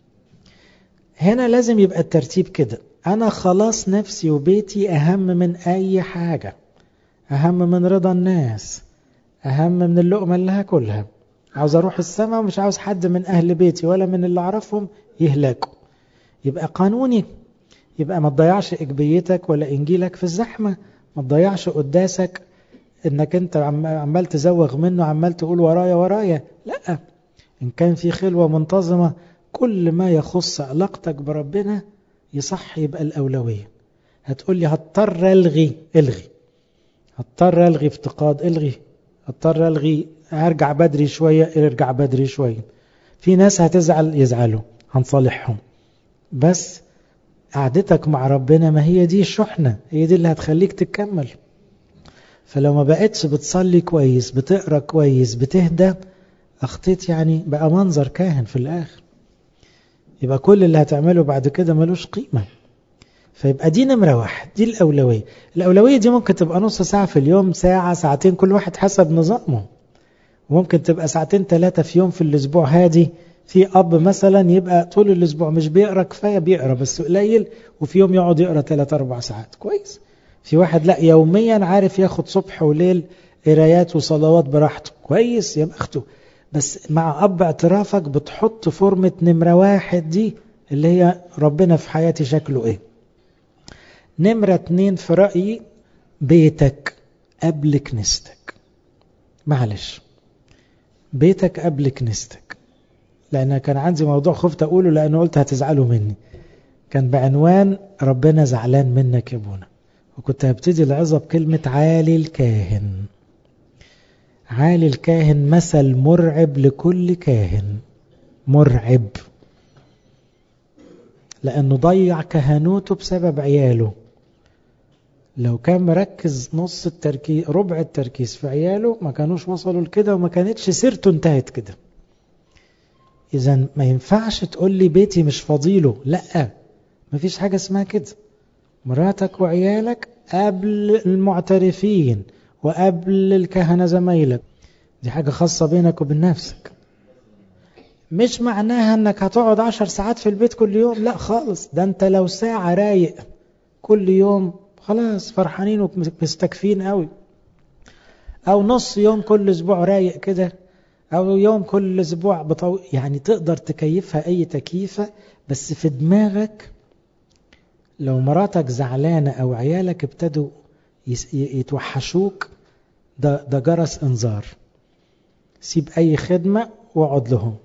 هنا لازم يبقى الترتيب كده أنا خلاص نفسي وبيتي أهم من أي حاجة أهم من رضا الناس أهم من اللقمة اللي هاكلها عاوز أروح السماء ومش عاوز حد من أهل بيتي ولا من اللي أعرفهم يهلكوا يبقى قانوني يبقى ما تضيعش إجبيتك ولا إنجيلك في الزحمة ما تضيعش قداسك إنك أنت عمال تزوغ منه عمال تقول ورايا ورايا لا إن كان في خلوة منتظمة كل ما يخص علاقتك بربنا يصح يبقى الأولوية هتقول لي هضطر ألغي الغي هضطر ألغي افتقاد الغي هضطر ألغي أرجع بدري شوية ارجع بدري شوية في ناس هتزعل يزعلوا هنصالحهم بس قعدتك مع ربنا ما هي دي الشحنة هي دي اللي هتخليك تكمل فلو ما بقتش بتصلي كويس بتقرأ كويس بتهدى أخطيت يعني بقى منظر كاهن في الآخر يبقى كل اللي هتعمله بعد كده ملوش قيمة فيبقى دي نمرة واحد دي الأولوية الأولوية دي ممكن تبقى نص ساعة في اليوم ساعة ساعتين كل واحد حسب نظامه وممكن تبقى ساعتين ثلاثة في يوم في الأسبوع هادي في أب مثلا يبقى طول الأسبوع مش بيقرأ كفاية بيقرأ بس قليل وفي يوم يقعد يقرأ ثلاثة أربع ساعات كويس في واحد لا يوميا عارف ياخد صبح وليل قرايات وصلوات براحته كويس يا بخته بس مع أب اعترافك بتحط فورمة نمرة واحد دي اللي هي ربنا في حياتي شكله ايه نمرة اتنين في رأيي بيتك قبل كنيستك معلش بيتك قبل كنيستك لأن كان عندي موضوع خفت أقوله لأنه قلت هتزعلوا مني كان بعنوان ربنا زعلان منك يا ابونا وكنت هبتدي العظة بكلمة عالي الكاهن عالي الكاهن مثل مرعب لكل كاهن مرعب لأنه ضيع كهنوته بسبب عياله لو كان مركز نص التركيز ربع التركيز في عياله ما كانوش وصلوا لكده وما كانتش سيرته انتهت كده إذا ما ينفعش تقول لي بيتي مش فضيله لا ما فيش حاجة اسمها كده مراتك وعيالك قبل المعترفين وقبل الكهنة زمايلك دي حاجة خاصة بينك وبين نفسك مش معناها انك هتقعد عشر ساعات في البيت كل يوم لا خالص ده انت لو ساعة رايق كل يوم خلاص فرحانين ومستكفين قوي او نص يوم كل اسبوع رايق كده او يوم كل اسبوع بطو... يعني تقدر تكيفها اي تكييفة بس في دماغك لو مراتك زعلانة او عيالك ابتدوا يتوحشوك ده, ده جرس انذار سيب اي خدمة واقعد لهم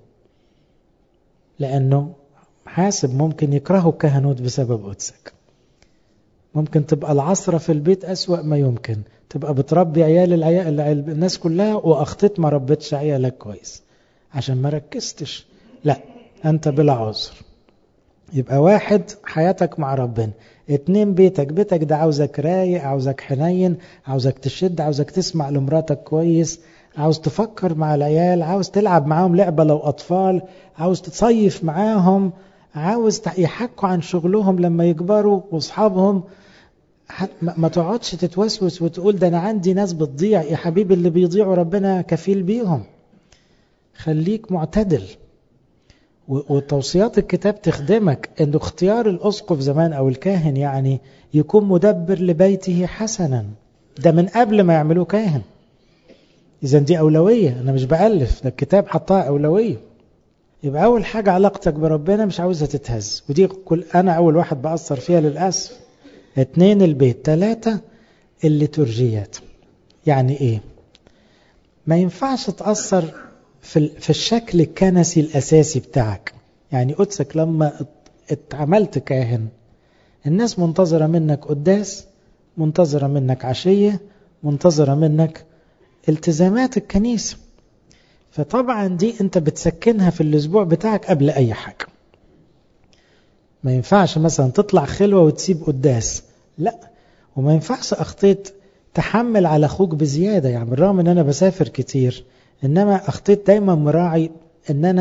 لانه حاسب ممكن يكرهوا الكهنوت بسبب قدسك ممكن تبقى العصرة في البيت أسوأ ما يمكن تبقى بتربي عيال العيال الناس كلها وأخطيت ما ربيتش عيالك كويس عشان ما ركزتش لا أنت بلا عذر يبقى واحد حياتك مع ربنا اتنين بيتك بيتك ده عاوزك رايق عاوزك حنين عاوزك تشد عاوزك تسمع لمراتك كويس عاوز تفكر مع العيال عاوز تلعب معاهم لعبة لو أطفال عاوز تصيف معاهم عاوز يحكوا عن شغلهم لما يكبروا واصحابهم ما تقعدش تتوسوس وتقول ده انا عندي ناس بتضيع يا حبيبي اللي بيضيعوا ربنا كفيل بيهم خليك معتدل وتوصيات الكتاب تخدمك انه اختيار الاسقف زمان او الكاهن يعني يكون مدبر لبيته حسنا ده من قبل ما يعملوه كاهن اذا دي اولويه انا مش بالف ده الكتاب حطها اولويه يبقى أول حاجة علاقتك بربنا مش عاوزها تتهز ودي كل أنا أول واحد بأثر فيها للأسف اتنين البيت تلاتة الليتورجيات يعني إيه ما ينفعش تأثر في, في الشكل الكنسي الأساسي بتاعك يعني قدسك لما اتعملت كاهن الناس منتظرة منك قداس منتظرة منك عشية منتظرة منك التزامات الكنيسة فطبعا دي انت بتسكنها في الاسبوع بتاعك قبل اي حاجة ما ينفعش مثلا تطلع خلوة وتسيب قداس لا وما ينفعش اخطيت تحمل على اخوك بزيادة يعني بالرغم ان انا بسافر كتير انما اخطيت دايما مراعي ان انا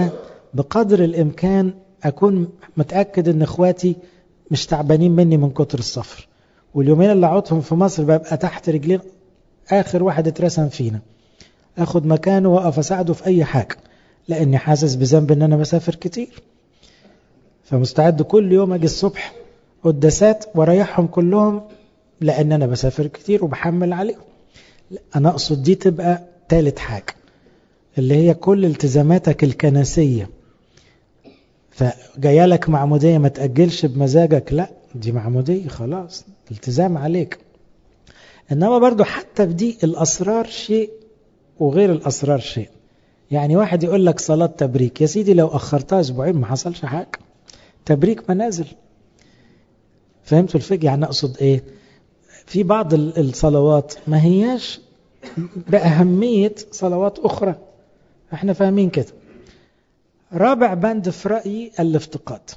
بقدر الإمكان أكون متأكد أن إخواتي مش تعبانين مني من كتر السفر واليومين اللي عودهم في مصر ببقى تحت رجلين آخر واحد اترسم فينا أخد مكانه وأقف أساعده في أي حاجة لأني حاسس بذنب أن أنا بسافر كتير فمستعد كل يوم أجي الصبح قداسات واريحهم كلهم لأن أنا بسافر كتير وبحمل عليهم أنا أقصد دي تبقى ثالث حاجة اللي هي كل التزاماتك الكنسية فجايه لك معمودية ما تأجلش بمزاجك لا دي معمودية خلاص التزام عليك إنما برضو حتى في دي الأسرار شيء وغير الأسرار شيء يعني واحد يقول لك صلاة تبريك يا سيدي لو أخرتها أسبوعين ما حصلش حاجة تبريك منازل فهمتوا الفكرة يعني أقصد إيه في بعض الصلوات ما هياش بأهمية صلوات أخرى احنا فاهمين كده رابع بند في رأيي الافتقاد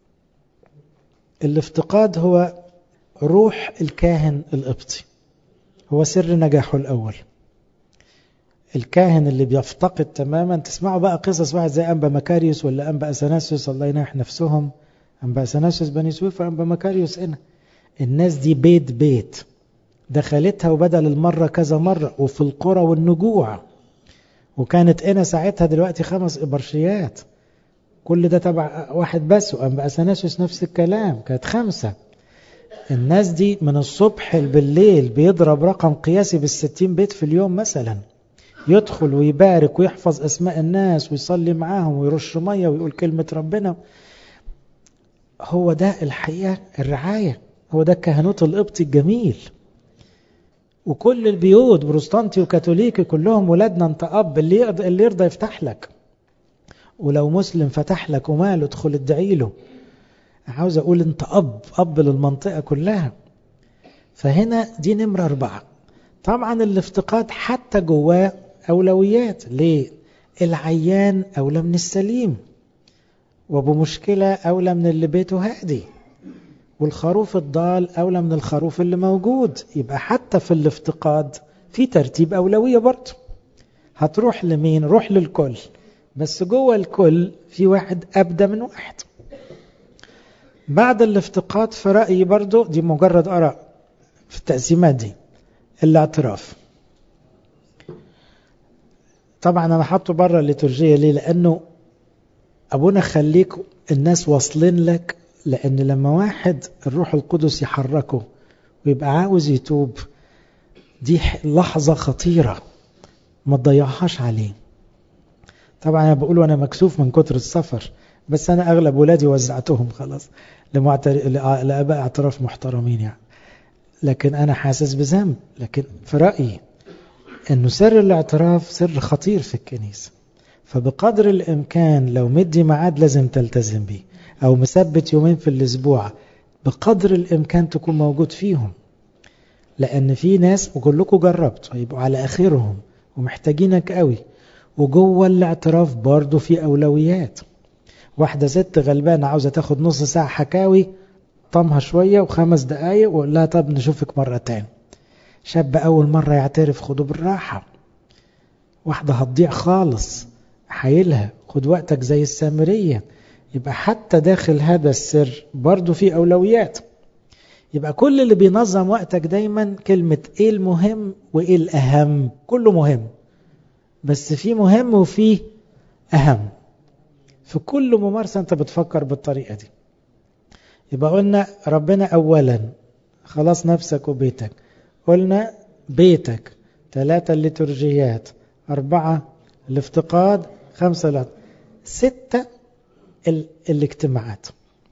الافتقاد هو روح الكاهن القبطي هو سر نجاحه الأول الكاهن اللي بيفتقد تماما تسمعوا بقى قصص واحد زي أنبا مكاريوس ولا أنبا أثناسيوس الله يناح نفسهم أنبا أثناسيوس بني سويف وأنبا مكاريوس هنا الناس دي بيت بيت دخلتها وبدل المرة كذا مرة وفي القرى والنجوع وكانت انا ساعتها دلوقتي خمس ابرشيات كل ده تبع واحد بس وأنبا أثناسيوس نفس الكلام كانت خمسة الناس دي من الصبح بالليل بيضرب رقم قياسي بالستين بيت في اليوم مثلا يدخل ويبارك ويحفظ أسماء الناس ويصلي معاهم ويرش مية ويقول كلمة ربنا هو ده الحقيقة الرعاية هو ده الكهنوت القبطي الجميل وكل البيوت بروستانتي وكاثوليكي كلهم ولادنا انت اب اللي يرضى, اللي يرضى يفتح لك ولو مسلم فتح لك وماله ادخل ادعي له عاوز اقول انت اب اب للمنطقه كلها فهنا دي نمره اربعه طبعا الافتقاد حتى جواه اولويات ليه العيان اولى من السليم وابو مشكله اولى من اللي بيته هادي والخروف الضال أولى من الخروف اللي موجود يبقى حتى في الافتقاد في ترتيب أولوية برضه هتروح لمين روح للكل بس جوه الكل في واحد أبدى من واحد بعد الافتقاد في رأيي برضه دي مجرد أراء في التقسيمات دي الاعتراف طبعا أنا حاطه بره الليتورجية ليه لأنه أبونا خليك الناس واصلين لك لأن لما واحد الروح القدس يحركه ويبقى عاوز يتوب دي لحظة خطيرة ما تضيعهاش عليه طبعا أنا بقول وأنا مكسوف من كتر السفر بس أنا أغلب ولادي وزعتهم خلاص لمعتر... لآباء اعتراف محترمين يعني لكن أنا حاسس بذنب لكن في رأيي أنه سر الاعتراف سر خطير في الكنيسة فبقدر الإمكان لو مدي ميعاد لازم تلتزم بيه أو مثبت يومين في الأسبوع بقدر الإمكان تكون موجود فيهم لأن في ناس وكلكم جربتوا هيبقوا على آخرهم ومحتاجينك قوي وجوه الاعتراف برضه في أولويات واحدة ست غلبانة عاوزة تاخد نص ساعة حكاوي طمها شوية وخمس دقايق وقول لها طب نشوفك مرة تاني شاب أول مرة يعترف خده بالراحة واحدة هتضيع خالص حايلها خد وقتك زي السامرية يبقى حتى داخل هذا السر برضو في أولويات يبقى كل اللي بينظم وقتك دايما كلمة ايه المهم وايه الأهم كله مهم بس في مهم وفي أهم في كل ممارسة أنت بتفكر بالطريقة دي يبقى قلنا ربنا أولا خلاص نفسك وبيتك قلنا بيتك ثلاثة الليتورجيات أربعة الافتقاد خمسة لا ستة ال... الاجتماعات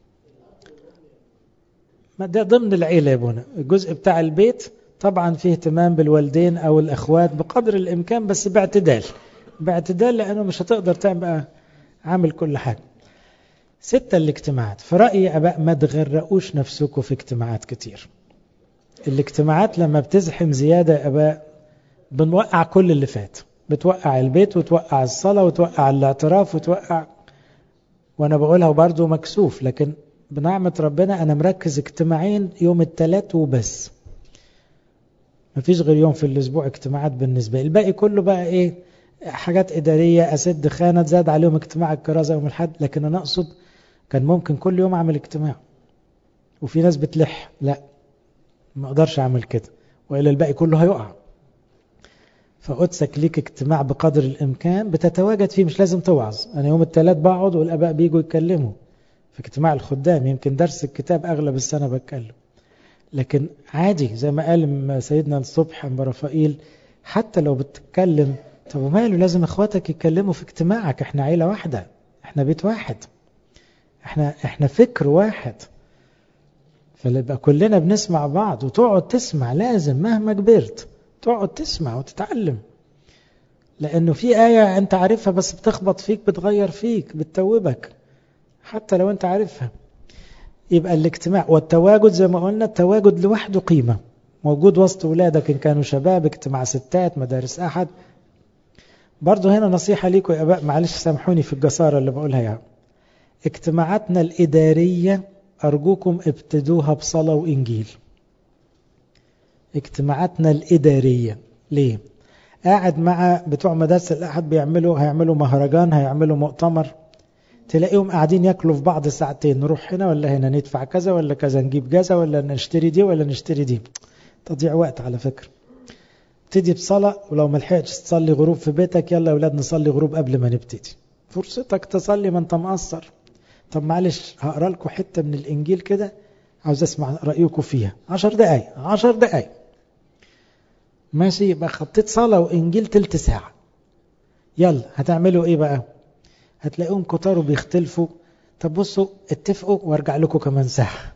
ما ده ضمن العيلة يا ابونا الجزء بتاع البيت طبعا فيه اهتمام بالوالدين أو الأخوات بقدر الإمكان بس باعتدال باعتدال لأنه مش هتقدر تعمل عامل كل حاجة ستة الاجتماعات في رأيي أباء ما تغرقوش نفسكم في اجتماعات كتير الاجتماعات لما بتزحم زيادة يا أباء بنوقع كل اللي فات بتوقع البيت وتوقع الصلاة وتوقع الاعتراف وتوقع وأنا بقولها برضو مكسوف لكن بنعمة ربنا أنا مركز اجتماعين يوم الثلاث وبس مفيش غير يوم في الأسبوع اجتماعات بالنسبة لي الباقي كله بقى إيه حاجات إدارية أسد خانة زاد عليهم اجتماع الكرازة يوم الحد لكن أنا أقصد كان ممكن كل يوم أعمل اجتماع وفي ناس بتلح لا ما أقدرش أعمل كده وإلا الباقي كله هيقع فقدسك ليك اجتماع بقدر الإمكان بتتواجد فيه مش لازم توعظ أنا يوم الثلاث بقعد والآباء بيجوا يتكلموا في اجتماع الخدام يمكن درس الكتاب أغلب السنة بتكلم لكن عادي زي ما قال سيدنا الصبح أم رفائيل حتى لو بتتكلم طب وماله لازم اخواتك يتكلموا في اجتماعك احنا عيلة واحدة احنا بيت واحد احنا احنا فكر واحد فيبقى كلنا بنسمع بعض وتقعد تسمع لازم مهما كبرت تقعد تسمع وتتعلم لانه في آية انت عارفها بس بتخبط فيك بتغير فيك بتتوبك حتى لو انت عارفها يبقى الاجتماع والتواجد زي ما قلنا التواجد لوحده قيمة موجود وسط ولادك إن كانوا شباب اجتماع ستات مدارس أحد برضه هنا نصيحة ليكم يا أباء معلش سامحوني في الجسارة اللي بقولها يعني اجتماعاتنا الإدارية أرجوكم ابتدوها بصلاة وإنجيل اجتماعاتنا الإدارية ليه؟ قاعد مع بتوع مدارس الأحد بيعملوا هيعملوا مهرجان هيعملوا مؤتمر تلاقيهم قاعدين ياكلوا في بعض ساعتين نروح هنا ولا هنا ندفع كذا ولا كذا نجيب كذا ولا نشتري دي ولا نشتري دي تضيع وقت على فكرة تبتدي بصلاة ولو ما لحقتش تصلي غروب في بيتك يلا يا اولاد نصلي غروب قبل ما نبتدي فرصتك تصلي ما انت مقصر طب معلش هقرا لكم حتة من الانجيل كده عاوز اسمع رأيكم فيها عشر دقايق عشر دقايق ماشي يبقى خطيت صلاة وانجيل تلت ساعة يلا هتعملوا ايه بقى هتلاقيهم كتار وبيختلفوا طب بصوا اتفقوا وارجع لكم كمان ساعة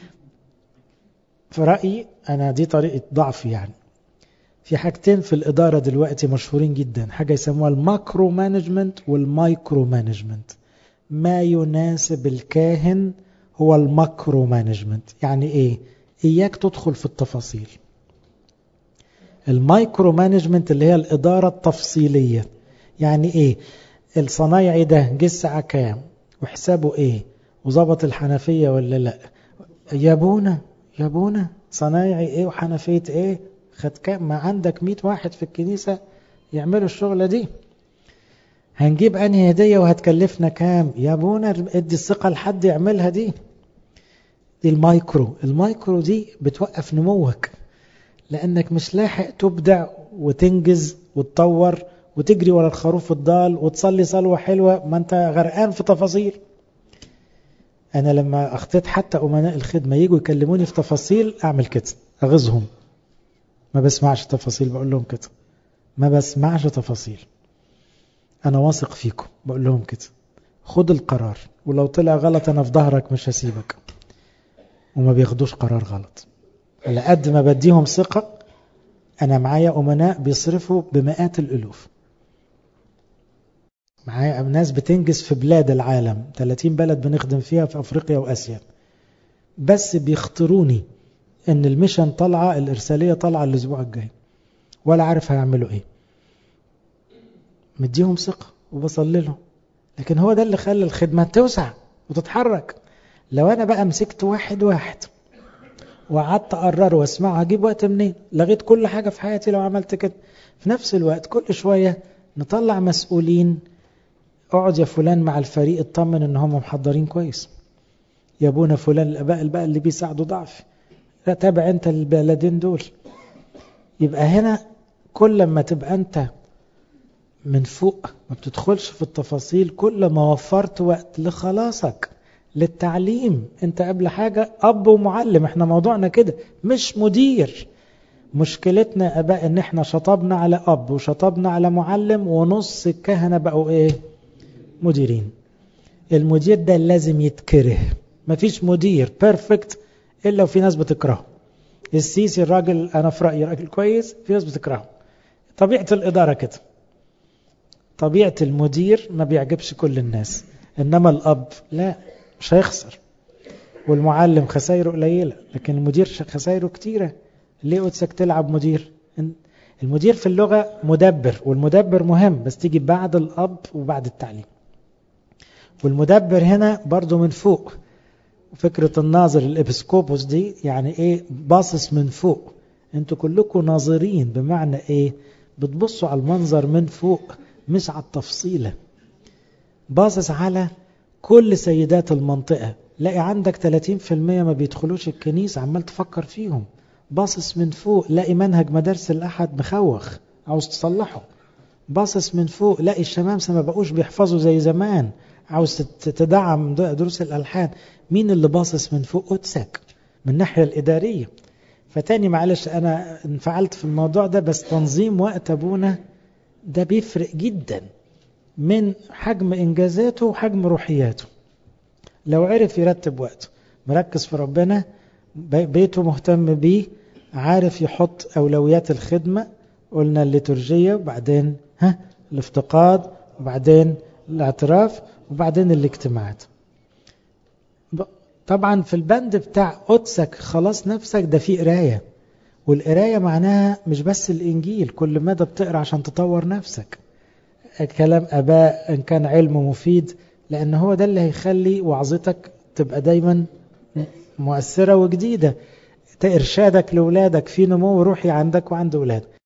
في رأيي أنا دي طريقة ضعف يعني في حاجتين في الإدارة دلوقتي مشهورين جدا حاجة يسموها الماكرو مانجمنت والمايكرو مانجمنت ما يناسب الكاهن هو الماكرو مانجمنت يعني إيه إياك تدخل في التفاصيل المايكرو مانجمنت اللي هي الإدارة التفصيلية يعني إيه الصنايعي ده جه الساعة كام وحسابه ايه وظبط الحنفية ولا لا يا ابونا يا ابونا صنايعي ايه وحنفية ايه خد كام ما عندك مئة واحد في الكنيسة يعملوا الشغلة دي هنجيب انهي هدية وهتكلفنا كام يا ابونا ادي الثقة لحد يعملها دي دي المايكرو المايكرو دي بتوقف نموك لانك مش لاحق تبدع وتنجز وتطور وتجري ورا الخروف الضال وتصلي صلوة حلوة ما انت غرقان في تفاصيل انا لما اخطيت حتى امناء الخدمة يجوا يكلموني في تفاصيل اعمل كده اغيظهم ما بسمعش تفاصيل بقول لهم كده ما بسمعش تفاصيل انا واثق فيكم بقول لهم كده خد القرار ولو طلع غلط انا في ظهرك مش هسيبك وما بياخدوش قرار غلط على قد ما بديهم ثقة انا معايا امناء بيصرفوا بمئات الالوف معايا ناس بتنجز في بلاد العالم 30 بلد بنخدم فيها في أفريقيا وأسيا بس بيختاروني ان الميشن طالعة الإرسالية طالعة الأسبوع الجاي ولا عارف هيعملوا ايه مديهم ثقة وبصلي لهم لكن هو ده اللي خلى الخدمة توسع وتتحرك لو أنا بقى مسكت واحد واحد وقعدت أقرر واسمعه هجيب وقت منين لغيت كل حاجة في حياتي لو عملت كده في نفس الوقت كل شوية نطلع مسؤولين اقعد يا فلان مع الفريق اطمن ان هم محضرين كويس يا ابونا فلان الاباء بقى اللي بيساعدوا ضعف لا تابع انت البلدين دول يبقى هنا كل ما تبقى انت من فوق ما بتدخلش في التفاصيل كل ما وفرت وقت لخلاصك للتعليم انت قبل حاجة اب ومعلم احنا موضوعنا كده مش مدير مشكلتنا اباء ان احنا شطبنا على اب وشطبنا على معلم ونص الكهنة بقوا ايه مديرين المدير ده لازم يتكره مفيش مدير بيرفكت الا وفي ناس بتكرهه السيسي الراجل انا في رايي راجل كويس في ناس بتكرهه طبيعه الاداره كده طبيعه المدير ما بيعجبش كل الناس انما الاب لا مش هيخسر والمعلم خسايره قليله لكن المدير خسايره كتيره ليه قدسك تلعب مدير المدير في اللغه مدبر والمدبر مهم بس تيجي بعد الاب وبعد التعليم والمدبر هنا برضو من فوق فكرة الناظر الابسكوبوس دي يعني ايه باصص من فوق انتوا كلكم ناظرين بمعنى ايه بتبصوا على المنظر من فوق مش على التفصيلة باصص على كل سيدات المنطقة لاقي عندك 30% ما بيدخلوش الكنيسة عمال تفكر فيهم باصص من فوق لاقي منهج مدارس الأحد مخوخ عاوز تصلحه باصص من فوق لاقي الشمامسة ما بقوش بيحفظوا زي زمان عاوز تدعم دروس الألحان مين اللي باصص من فوق قدسك من الناحية الإدارية فتاني معلش أنا انفعلت في الموضوع ده بس تنظيم وقت أبونا ده بيفرق جدا من حجم إنجازاته وحجم روحياته لو عرف يرتب وقته مركز في ربنا بيته مهتم بيه عارف يحط أولويات الخدمة قلنا الليتورجية وبعدين ها الافتقاد وبعدين الاعتراف وبعدين الاجتماعات طبعا في البند بتاع قدسك خلاص نفسك ده في قراية والقراية معناها مش بس الإنجيل كل مدى بتقرأ عشان تطور نفسك كلام أباء إن كان علم مفيد لأن هو ده اللي هيخلي وعظتك تبقى دايما مؤثرة وجديدة إرشادك لأولادك في نمو روحي عندك وعند أولادك